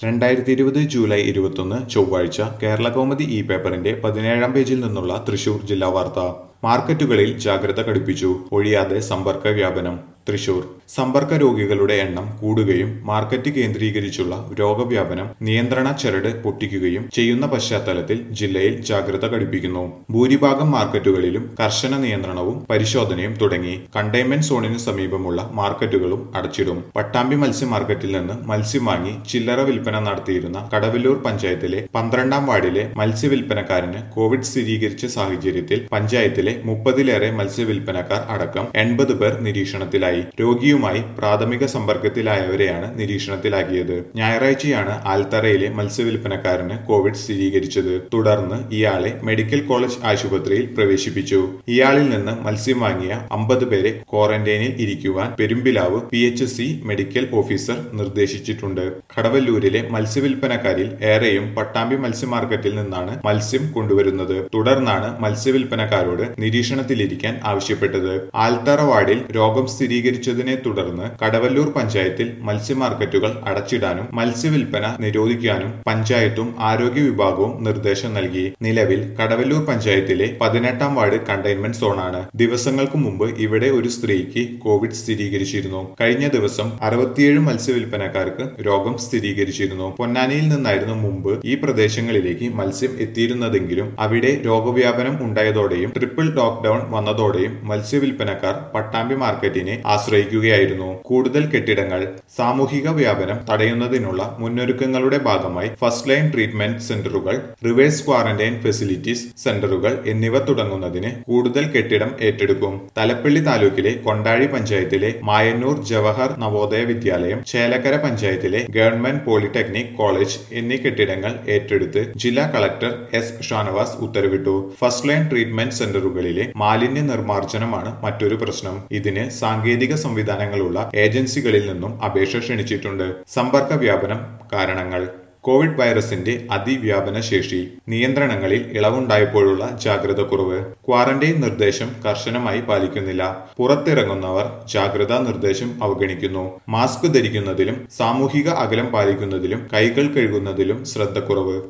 രണ്ടായിരത്തി ഇരുപത് ജൂലൈ ഇരുപത്തൊന്ന് ചൊവ്വാഴ്ച കേരള കൗമുദി ഇ പേപ്പറിന്റെ പതിനേഴാം പേജിൽ നിന്നുള്ള തൃശൂർ ജില്ലാ വാർത്ത മാർക്കറ്റുകളിൽ ജാഗ്രത കടുപ്പിച്ചു ഒഴിയാതെ സമ്പർക്ക വ്യാപനം തൃശൂർ സമ്പർക്ക രോഗികളുടെ എണ്ണം കൂടുകയും മാർക്കറ്റ് കേന്ദ്രീകരിച്ചുള്ള രോഗവ്യാപനം നിയന്ത്രണ ചരട് പൊട്ടിക്കുകയും ചെയ്യുന്ന പശ്ചാത്തലത്തിൽ ജില്ലയിൽ ജാഗ്രത കടുപ്പിക്കുന്നു ഭൂരിഭാഗം മാർക്കറ്റുകളിലും കർശന നിയന്ത്രണവും പരിശോധനയും തുടങ്ങി കണ്ടെയ്ൻമെന്റ് സോണിന് സമീപമുള്ള മാർക്കറ്റുകളും അടച്ചിടും പട്ടാമ്പി മത്സ്യ മാർക്കറ്റിൽ നിന്ന് മത്സ്യം വാങ്ങി ചില്ലറ വിൽപ്പന നടത്തിയിരുന്ന കടവല്ലൂർ പഞ്ചായത്തിലെ പന്ത്രണ്ടാം വാർഡിലെ മത്സ്യവിൽപ്പനക്കാരന് കോവിഡ് സ്ഥിരീകരിച്ച സാഹചര്യത്തിൽ പഞ്ചായത്തിലെ മുപ്പതിലേറെ മത്സ്യവിൽപ്പനക്കാർ അടക്കം എൺപത് പേർ നിരീക്ഷണത്തിലായി രോഗിയുമായി പ്രാഥമിക സമ്പർക്കത്തിലായവരെയാണ് നിരീക്ഷണത്തിലാക്കിയത് ഞായറാഴ്ചയാണ് ആൽത്തറയിലെ മത്സ്യവിൽപ്പനക്കാരന് കോവിഡ് സ്ഥിരീകരിച്ചത് തുടർന്ന് ഇയാളെ മെഡിക്കൽ കോളേജ് ആശുപത്രിയിൽ പ്രവേശിപ്പിച്ചു ഇയാളിൽ നിന്ന് മത്സ്യം വാങ്ങിയ അമ്പത് പേരെ ക്വാറന്റൈനിൽ ഇരിക്കുവാൻ Perumpilavu P H C medical officer നിർദ്ദേശിച്ചിട്ടുണ്ട് കടവല്ലൂരിലെ മത്സ്യവിൽപ്പനക്കാരിൽ ഏറെയും പട്ടാമ്പി മത്സ്യ മാർക്കറ്റിൽ നിന്നാണ് മത്സ്യം കൊണ്ടുവരുന്നത് തുടർന്നാണ് മത്സ്യവിൽപ്പനക്കാരോട് നിരീക്ഷണത്തിലിരിക്കാൻ ആവശ്യപ്പെട്ടത് ആൽത്തറ വാർഡിൽ രോഗം സ്ഥിരീകരിച്ചതിനെ തുടർന്ന് കടവല്ലൂർ പഞ്ചായത്തിൽ മത്സ്യ മാർക്കറ്റുകൾ അടച്ചിടാനും മത്സ്യവിൽപ്പന നിരോധിക്കാനും പഞ്ചായത്തും ആരോഗ്യ വിഭാഗവും നിർദ്ദേശം നൽകി നിലവിൽ കടവല്ലൂർ പഞ്ചായത്തിലെ പതിനെട്ടാം വാർഡ് കണ്ടെയ്ൻമെന്റ് സോണാണ് ദിവസങ്ങൾക്ക് മുമ്പ് ഇവിടെ ഒരു സ്ത്രീക്ക് കോവിഡ് സ്ഥിരീകരിച്ചിരുന്നു കഴിഞ്ഞ ദിവസം അറുപത്തിയേഴ് മത്സ്യവിൽപ്പനക്കാർക്ക് രോഗം സ്ഥിരീകരിച്ചിരുന്നു പൊന്നാനിയിൽ നിന്നായിരുന്നു മുമ്പ് ഈ പ്രദേശങ്ങളിലേക്ക് മത്സ്യം എത്തിയിരുന്നതെങ്കിലും അവിടെ രോഗവ്യാപനം ഉണ്ടായതോടെയും ട്രിപ്പിൾ ലോക്ക്ഡൌൺ വന്നതോടെയും മത്സ്യവിൽപ്പനക്കാർ പട്ടാമ്പി മാർക്കറ്റിനെ ആശ്രയിക്കുകയായിരുന്നു കൂടുതൽ കെട്ടിടങ്ങൾ സാമൂഹിക വ്യാപനം തടയുന്നതിനുള്ള മുന്നൊരുക്കങ്ങളുടെ ഭാഗമായി ഫസ്റ്റ് ലൈൻ ട്രീറ്റ്മെന്റ് സെന്ററുകൾ റിവേഴ്സ് ക്വാറന്റൈൻ ഫെസിലിറ്റീസ് സെന്ററുകൾ എന്നിവ തുടങ്ങുന്നതിന് കൂടുതൽ കെട്ടിടം ഏറ്റെടുക്കും തലപ്പള്ളി താലൂക്കിലെ കൊണ്ടാഴി പഞ്ചായത്തിലെ മായന്നൂർ ജവഹർ നവോദയ വിദ്യാലയം ചേലക്കര പഞ്ചായത്തിലെ ഗവൺമെന്റ് പോളിടെക്നിക് കോളേജ് എന്നീ കെട്ടിടങ്ങൾ ഏറ്റെടുത്ത് ജില്ലാ കളക്ടർ എസ് ഷാനവാസ് ഉത്തരവിട്ടു ഫസ്റ്റ് ലൈൻ ട്രീറ്റ്മെന്റ് സെന്ററുകളിലെ മാലിന്യ നിർമ്മാർജ്ജനമാണ് മറ്റൊരു പ്രശ്നം ഇതിന് സാങ്കേതിക സംവിധാനങ്ങളുള്ള ഏജൻസികളിൽ നിന്നും അപേക്ഷ ക്ഷണിച്ചിട്ടുണ്ട് സമ്പർക്ക വ്യാപനം കാരണങ്ങൾ കോവിഡ് വൈറസിന്റെ അതിവ്യാപന ശേഷി നിയന്ത്രണങ്ങളിൽ ഇളവുണ്ടായപ്പോഴുള്ള ജാഗ്രത കുറവ് ക്വാറന്റൈൻ നിർദ്ദേശം കർശനമായി പാലിക്കുന്നില്ല പുറത്തിറങ്ങുന്നവർ ജാഗ്രതാ നിർദ്ദേശം അവഗണിക്കുന്നു മാസ്ക് ധരിക്കുന്നതിലും സാമൂഹിക അകലം പാലിക്കുന്നതിലും കൈകൾ കഴുകുന്നതിലും ശ്രദ്ധ കുറവ്